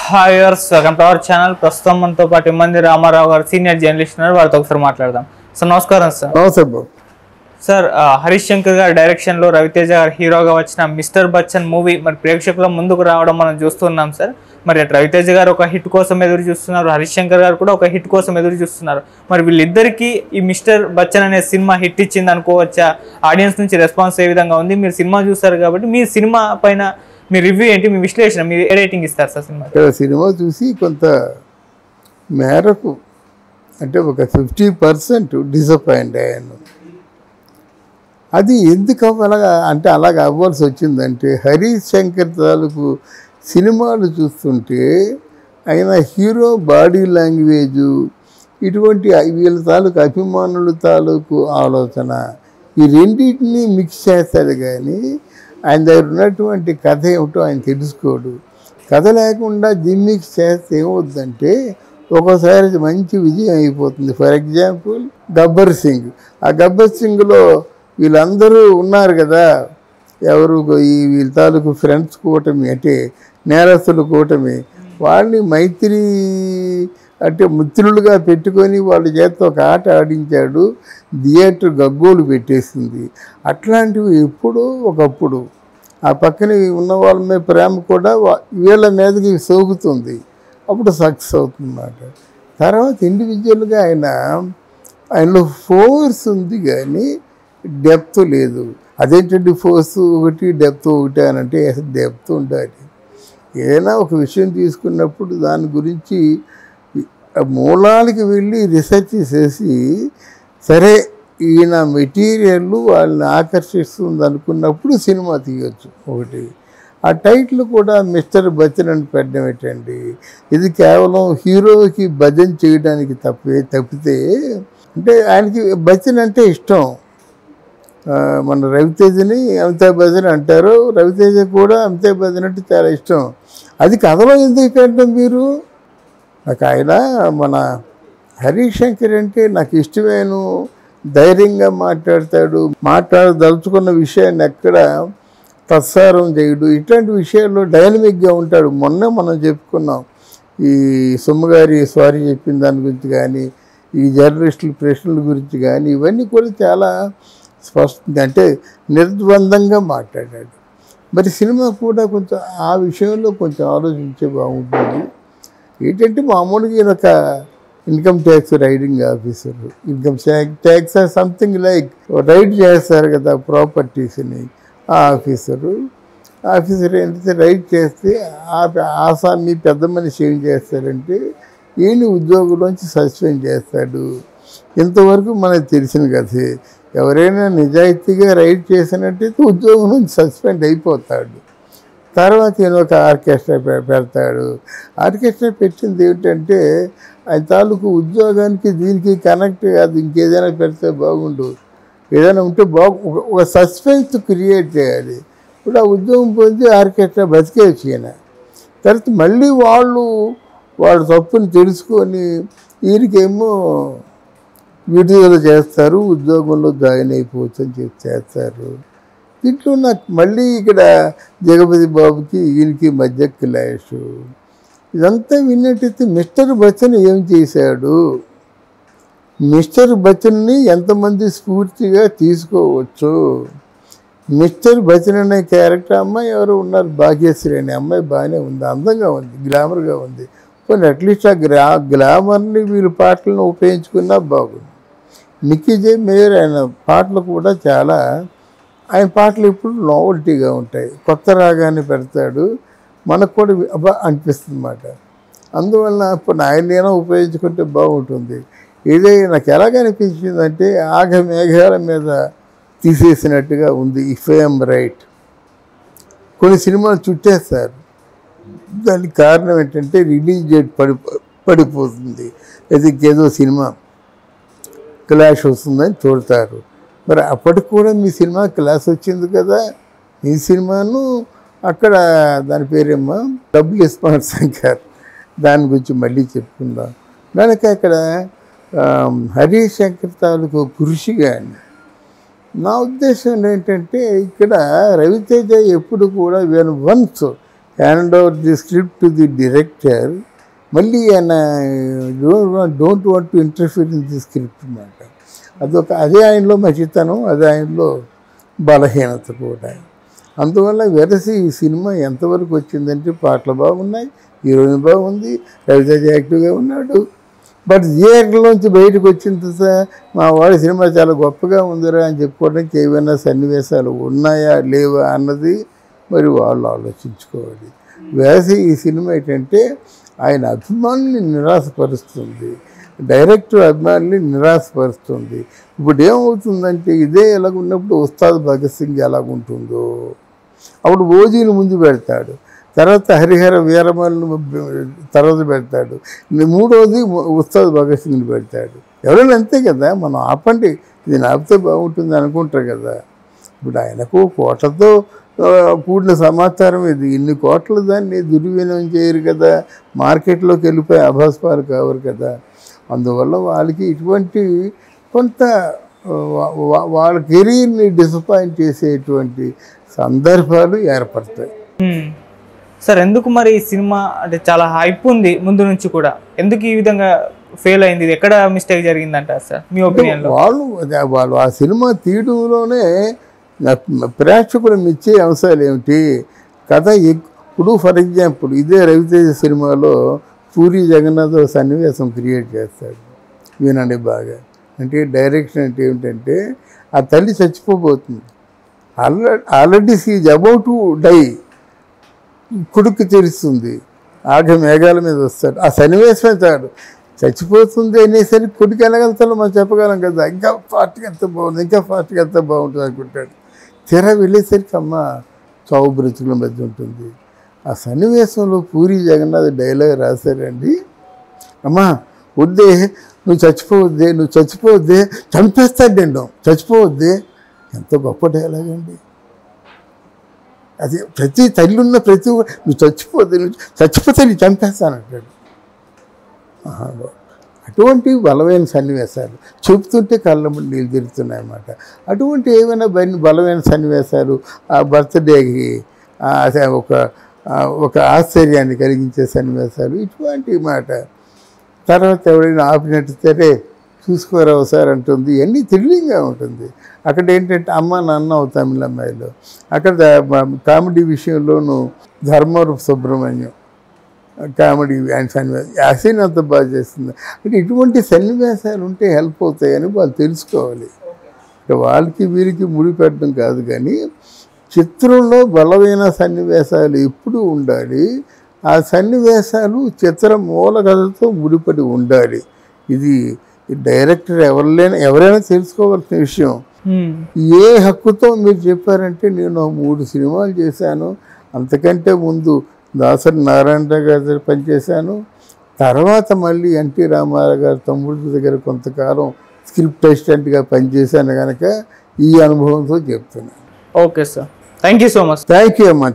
Hi వర్స్ welcome to our channel ప్రస్తుతం మనతో పాటు ఇమ్మంది రామారావు గారు సీనియర్ జర్నలిస్ట్ ఉన్నారు వారితో ఒకసారి మాట్లాడదాం సార్ నమస్కారం సార్ నమస్తే బాబు సార్ ఆ, హరీష్ శంకర్ గారి డైరెక్షన్ లో రవితేజ గారు హీరోగా వచ్చిన మిస్టర్ బచ్చన్ మూవీ మరి ప్రేక్షకుల ముందుకు రావడం మనం చూస్తున్నాం సార్ మరి అటు రవితేజ గారు ఒక హిట్ కోసం ఎదురు చూస్తున్నారు హరీష్ శంకర్ గారు కూడా ఒక హిట్ కోసం ఎదురు చూస్తున్నారు మరి వీళ్ళిద్దరికి ఈ మిస్టర్ బచ్చన్ అనే సినిమా హిట్ ఇచ్చింది అనుకోవచ్చా ఆడియన్స్ నుంచి రెస్పాన్స్ ఏ విధంగా ఉంది మీరు సినిమా చూస్తారు కాబట్టి మీ సినిమా పైన మీ రివ్యూ ఏంటి మీ విశ్లేషణ మీరు ఏ రేటింగ్ ఇస్తారు సార్ సినిమా ఇక్కడ సినిమా చూసి కొంత మేరకు అంటే ఒక ఫిఫ్టీ పర్సెంట్ డిసప్పాయింట్ అయ్యాను అది ఎందుకు అలాగా అంటే అలాగ అవ్వాల్సి వచ్చిందంటే హరీష్ శంకర్ తాలూకు సినిమాలు చూస్తుంటే ఆయన హీరో బాడీ లాంగ్వేజు ఇటువంటి వీళ్ళ తాలూకు అభిమానుల తాలూకు ఆలోచన ఈ రెండింటిని మిక్స్ చేస్తాడు కానీ ఆయన దగ్గర ఉన్నటువంటి కథ ఏమిటో ఆయన తెలుసుకోడు కథ లేకుండా జిమ్మిక్స్ చేస్తే ఏమవుద్దంటే ఒక్కోసారి అది మంచి విజయం అయిపోతుంది ఫర్ ఎగ్జాంపుల్ గబ్బర్ సింగ్ ఆ గబ్బర్ సింగ్లో వీళ్ళందరూ ఉన్నారు కదా ఎవరు ఈ వీళ్ళ తాలూకు ఫ్రెండ్స్ కూటమి అంటే నేరస్తుల కూటమి వాళ్ళని మైత్రి అంటే మిత్రులుగా పెట్టుకొని వాళ్ళ చేత ఒక ఆట ఆడించాడు థియేటర్ గగ్గోలు పెట్టేసింది అట్లాంటివి ఎప్పుడో ఒకప్పుడు ఆ పక్కన ఉన్న వాళ్ళ మీద ప్రేమ కూడా వా- వీళ్ళ మీదకి సోకుతుంది అప్పుడు సక్సెస్ అవుతుందన్నమాట తర్వాత ఇండివిజువల్గా ఆయన ఆయనలో ఫోర్స్ ఉంది కానీ డెప్త్ లేదు అదేంటండి ఫోర్స్ ఒకటి డెప్త్ ఒకటి అని అంటే డెప్త్ ఉండాలి ఏదైనా ఒక విషయం తీసుకున్నప్పుడు దాని గురించి ఆ మూలాలకి వెళ్ళి రీసెర్చ్ చేసి సరే ఈయన మెటీరియల్ వాళ్ళని ఆకర్షిస్తుంది అనుకున్నప్పుడు సినిమా తీయొచ్చు ఒకటి ఆ టైటిల్ కూడా మిస్టర్ బచ్చన్ అని పెట్టడం ఏంటండి ఇది కేవలం హీరోకి భజన చేయడానికి తప్పే తప్పితే అంటే ఆయనకి బచ్చన్ అంటే ఇష్టం ఆ, మన రవితేజని అమితాబ్ బచ్చన్ అంటారు రవితేజ కూడా అమితాబ్ బచ్చన్ అంటే చాలా ఇష్టం అది కథలో ఎందుకు పెట్టడం మీరు నాకు ఆయన మన హరీష్ శంకర్ అంటే నాకు ఇష్టమేను ధైర్యంగా మాట్లాడతాడు మాట్లాడదలుచుకున్న విషయాన్ని ఎక్కడ తత్సారం చేయడు ఇట్లాంటి విషయాల్లో డైనమిక్గా ఉంటాడు మొన్న మనం చెప్పుకున్నాం ఈ సొమ్మగారి సారీ చెప్పిన దాని గురించి కానీ ఈ జర్నలిస్టుల ప్రశ్నల గురించి కానీ ఇవన్నీ కూడా చాలా స్పష్టంగా అంటే నిర్ద్వందంగా మాట్లాడాడు మరి సినిమా కూడా కొంచెం ఆ విషయంలో కొంచెం ఆలోచించే బాగుంటుంది ఏంటంటే మామూలుగా ఈయన ఒక income tax raiding officer income tax something like raid చేస్తారు కదా ప్రాపర్టీస్ని ఆ ఆఫీసరు ఆఫీసర్ ఏంటంటే రైడ్ చేస్తే ఆ ఆసామి పెద్ద మనిషి ఏం చేస్తారంటే ఈయన ఉద్యోగంలోంచి సస్పెండ్ చేస్తాడు ఇంతవరకు మనకు తెలిసిన కథే ఎవరైనా నిజాయితీగా రైడ్ చేసినట్టయితే ఉద్యోగం నుంచి సస్పెండ్ అయిపోతాడు తర్వాత ఈయన ఒక ఆర్కెస్ట్రా పె- పెడతాడు ఆర్కెస్ట్రా పెట్టింది ఏమిటంటే ఆయన తాలూకు ఉద్యోగానికి దీనికి కనెక్ట్ కాదు ఇంకేదైనా పెడితే బాగుండు ఏదైనా ఉంటే బాగు ఒక- ఒక సస్పెన్స్ క్రియేట్ చేయాలి ఇప్పుడు ఆ ఉద్యోగం పొంది ఆర్కెస్ట్రా బతికేసి ఈయన తర్వాత మళ్ళీ వాళ్ళు వాళ్ళ తప్పుని తెలుసుకొని ఈయనకేమో విడుదల చేస్తారు ఉద్యోగంలో జాయిన్ అయిపోవచ్చు అని చెప్పి చేస్తారు దీంట్లో నాకు మళ్ళీ ఇక్కడ జగపతి బాబుకి ఈయనకి మధ్య క్లాష్ ఇదంతా విన్నట్టయితే మిస్టర్ బచ్చన్ ఏం చేశాడు మిస్టర్ బచ్చన్ని ఎంతమంది స్ఫూర్తిగా తీసుకోవచ్చు మిస్టర్ బచ్చన్ అనే క్యారెక్టర్ అమ్మాయి ఎవరు ఉన్నారు భాగ్యశ్రీ అనే అమ్మాయి బాగానే ఉంది అందంగా ఉంది గ్లామర్గా ఉంది కొన్ని అట్లీస్ట్ ఆ గ్లా గ్లామర్ని వీళ్ళు పాటలను ఉపయోగించుకున్నా బాగుంది నిక్కీ జే మేయర్ ఆయన పాటలు కూడా చాలా ఆయన పాటలు ఇప్పుడు నావల్టీగా ఉంటాయి కొత్త రాగాన్ని పెడతాడు మనకు కూడా వి- అబ్బా అనిపిస్తుంది అన్నమాట అందువల్ల ఇప్పుడు ఆయనైనా ఉపయోగించుకుంటే బాగుంటుంది ఇదే నాకు ఎలాగ అనిపించిందంటే ఆగ మేఘాల మీద తీసేసినట్టుగా ఉంది ఇఫ్ ఐఎమ్ రైట్ కొన్ని సినిమాలు చుట్టేస్తారు దానికి కారణం ఏంటంటే రిలీజ్ డేట్ పడి పడిపోతుంది అది ఇంకేదో సినిమా క్లాష్ వస్తుందని చూడతారు మరి అప్పటికి కూడా మీ సినిమా క్లాస్ వచ్చింది కదా మీ సినిమాను అక్కడ దాని పేరేమో డబ్బులు ఇస్మాన్ శంకర్ దాని గురించి మళ్ళీ చెప్పుకుందాం దానికి అక్కడ ఆమ్, హరీష్ శంకర్ తాలూకు కృషి కానీ నా ఉద్దేశం ఏంటంటే ఇక్కడ రవితేజ ఎప్పుడు కూడా వీళ్ళు once hand over the script to the director మళ్ళీ ఆయన don't want to interfere in the script అన్నమాట అదొక అదే ఆయనలో మంచితనం అదే ఆయనలో బలహీనత కూడా అందువల్ల వెరసి ఈ సినిమా ఎంతవరకు వచ్చిందంటే పాటలు బాగున్నాయి హీరోయిన్ బాగుంది రవితేజ యాక్టివ్గా ఉన్నాడు బట్ థియేటర్లోంచి బయటకు వచ్చిన తర్వాత మా వాడి సినిమా చాలా గొప్పగా ఉందిరా అని చెప్పుకోవడానికి ఏమైనా సన్నివేశాలు ఉన్నాయా లేవా అన్నది మరి వాళ్ళు ఆలోచించుకోవాలి వేసి ఈ సినిమా ఏంటంటే ఆయన అభిమానుల్ని నిరాశపరుస్తుంది డైరెక్టర్ అభిమానుల్ని నిరాశపరుస్తుంది ఇప్పుడు ఏమవుతుందంటే ఇదే ఎలాగున్నప్పుడు ఉస్తాద్ భగత్ సింగ్ ఎలాగుంటుందో అప్పుడు ఓజీని ముందు పెడతాడు తర్వాత హరిహర వీరమల్ని తర్వాత పెడతాడు మూడోది ఉస్తాద్ భగత్ సింగ్ని పెడతాడు ఎవరైనా అంతే కదా మనం ఆపండి ఇది ఆపితే బాగుంటుంది అనుకుంటారు కదా ఇప్పుడు ఆయనకు కోటతో ఆ, కూడిన సమాచారం ఇది ఇన్ని కోట్ల దాన్ని దుర్వినియోగం చేయరు కదా మార్కెట్లోకి వెళ్ళిపోయి అభాస్పాలు కావరు కదా అందువల్ల వాళ్ళకి ఇటువంటి కొంత ఆ, వా- వా- వాళ్ళ కెరీర్ని డిసప్పాయింట్ చేసేటువంటి సందర్భాలు ఏర్పడతాయి మ్మ్. సార్ ఎందుకు మరి ఈ సినిమా అంటే చాలా హైప్ ఉంది ముందు నుంచి కూడా ఎందుకు ఈ విధంగా ఫెయిల్ అయింది ఇది ఎక్కడ మిస్టేక్ జరిగిందంటారు సార్ మీ ఒపీనియన్లో వాళ్ళు అదే వాళ్ళు ఆ సినిమా తీయడంలోనే నా- ప్రేక్షకులు మెచ్చే అంశాలు ఏమిటి కథ ఎక్- ఇప్పుడు ఫర్ ఎగ్జాంపుల్ ఇదే రవితేజ సినిమాలో పూరి జగన్నాథ్ ఒక సన్నివేశం క్రియేట్ చేస్తాడు వినండి బాగా అంటే డైరెక్షన్ అంటే ఏమిటంటే ఆ తల్లి చచ్చిపోబోతుంది already already she's about to die కొడుకు తెరుస్తుంది ఆగ మేఘాల మీద వస్తాడు ఆ సన్నివేశమే చాలు చచ్చిపోతుంది అనేసరికి కొడుకు వెళ్ళగలుగుతాడో మనం చెప్పగలం కదా ఇంకా ఫాస్ట్గా ఎంత బాగుంది ఇంకా ఫాస్ట్గా ఎంత బాగుంటుంది అనుకుంటాడు తెర వెళ్ళేసరికి అమ్మ చావు బ్రతుకుల మధ్య ఉంటుంది ఆ సన్నివేశంలో పూరి జగన్నాథ్ డైలాగ్ రాశారండి అమ్మా వద్దే నువ్వు చచ్చిపోవద్దే నువ్వు చచ్చిపోవద్దే చంపేస్తాడు నేను చచ్చిపోవద్దే ఎంత గొప్ప డైలాగ్ అండి అది ప్రతి తల్లి ఉన్న ప్రతి ఒక్క- నువ్వు చచ్చిపోతే నువ్వు చచ్చిపోతే నీ చంపేస్తానంటాడు మహానుభావుడు. అటువంటి బలమైన సన్నివేశాలు చెబుతుంటే కళ్ళ ముందు నీళ్ళు తిరుగుతున్నాయి అన్నమాట అటువంటి ఏమైనా బల- బలమైన సన్నివేశాలు ఆ బర్త్డేకి ఆ అదే ఒక ఆ ఒక ఆశ్చర్యాన్ని కలిగించే సన్నివేశాలు ఇటువంటి మాట తర్వాత ఎవరైనా ఆపినట్టు సరే చూసుకోరావు సార్ అంటుంది ఇవన్నీ థ్రిల్లింగ్గా ఉంటుంది అక్కడ ఏంటంటే అమ్మ నాన్న ఓ తమిళ అమ్మాయిలు అక్కడ ద- కామెడీ విషయంలోనూ ధర్మవరపు సుబ్రహ్మణ్యం కామెడీ అండ్ సన్నివేశం యాసీన్ అంత బాగా చేస్తుంది అంటే ఇటువంటి సన్నివేశాలు ఉంటే హెల్ప్ అవుతాయని వాళ్ళు తెలుసుకోవాలి అంటే వాళ్ళకి వీరికి ముడిపెట్టడం కాదు కానీ చిత్రంలో బలమైన సన్నివేశాలు ఎప్పుడు ఉండాలి ఆ సన్నివేశాలు చిత్ర మూల కథతో ముడిపడి ఉండాలి ఇది డైరెక్టర్ ఎవరైనా ఎవరైనా తెలుసుకోవాల్సిన విషయం మ్మ్. ఏ హక్కుతో మీరు చెప్పారంటే నేను మూడు సినిమాలు చేశాను అంతకంటే ముందు దాసరి నారాయణ గారి దగ్గర పనిచేశాను తర్వాత మళ్ళీ ఎన్టీ రామారావు గారి తమ్ముడి దగ్గర కొంతకాలం స్క్రిప్ట్ అసిస్టెంట్గా పనిచేశాను కనుక ఈ అనుభవంతో చెప్తున్నాను okay sir thank you so much thank you అమ్మా